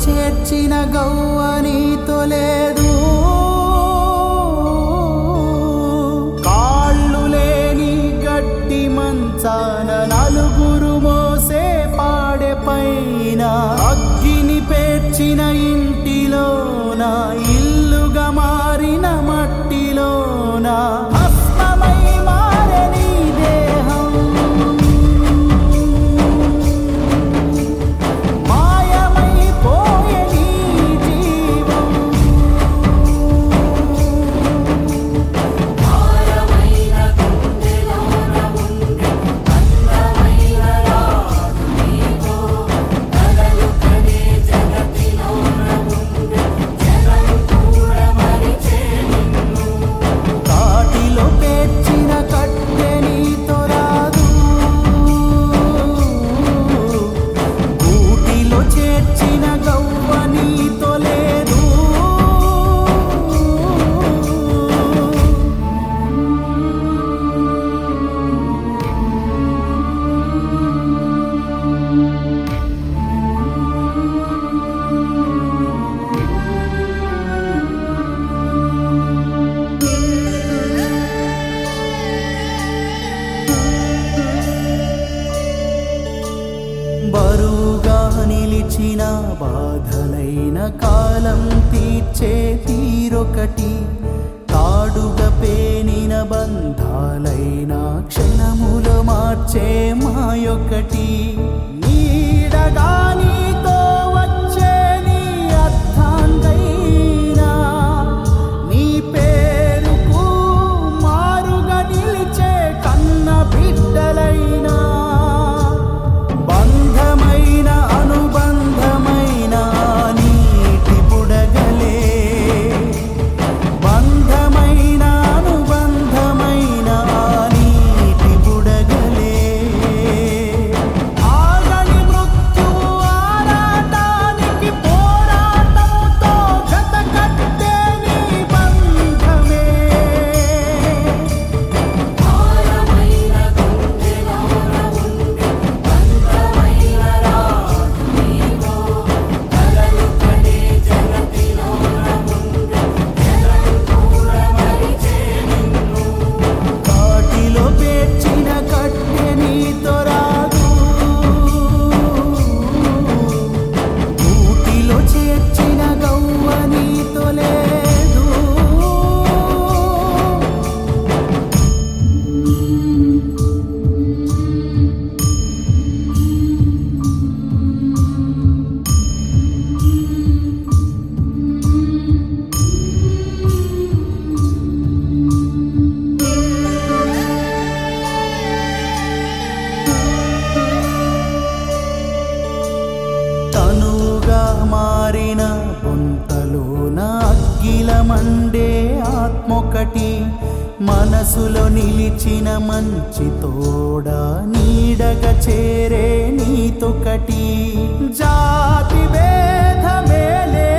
చేర్చిన గౌవ నీతో లేదు కాళ్ళు లేని గట్టి మంచాన నలుగురు మోసే పాడె పైన అగ్గిని పేర్చిన ఇంటిలోన ఇల్లుగా మారిన మట్టిలోన భస్మమై మారె నీ దేహం మాయమైపోయే నీ జీవం భారమైన గుండెలోన ఉండే అందమైన రాజు నీవో కలలు కనే జగతిలోన ఉండే జనం కూడా మరిచే నిన్ను కాటిలో పేర్చిన కట్టె నీతో రాదు గూటిలో చేర్చిన గవ్వ నీతో లేదు బరువుగా నిలిచిన బాధలైన కాలం తీర్చే తీరొకటి తాడుగా పేనిన బంధాలైన క్షణముల మార్చే మాయొకటి నీడగా నీతో వచ్చే నీ అర్థాంగైనా నీ పేరుకు మారుగా నిలిచే కన్న బిడ్డలైనా బంధమైన అనుబంధమైన నీటి బుడగలే బంధమైన అనుబంధమైన నీటి బుడగలే ఆగని మృత్యు ఆరాటానికి పోరాటంతో జత కట్టే నీ బంధమే భారమైన గుండెలోన ఉండే అందమైన రాజు నీవో కలలు కనే జగతిలోన ఉండే జనం కూడా మరిచే నిన్ను కాటిలో పేర్చిన కట్టె నీతో రాదు ఊటిలో చేర్చిన గవ్వ నీతో లేదు తనువుగా మారిన బొంతలోన అగ్గిల మండే ఆత్మొకటి మనసులో నిలిచిన మంచి తోడ నీడగా చేరే నీతొకటి జాతి భేదమే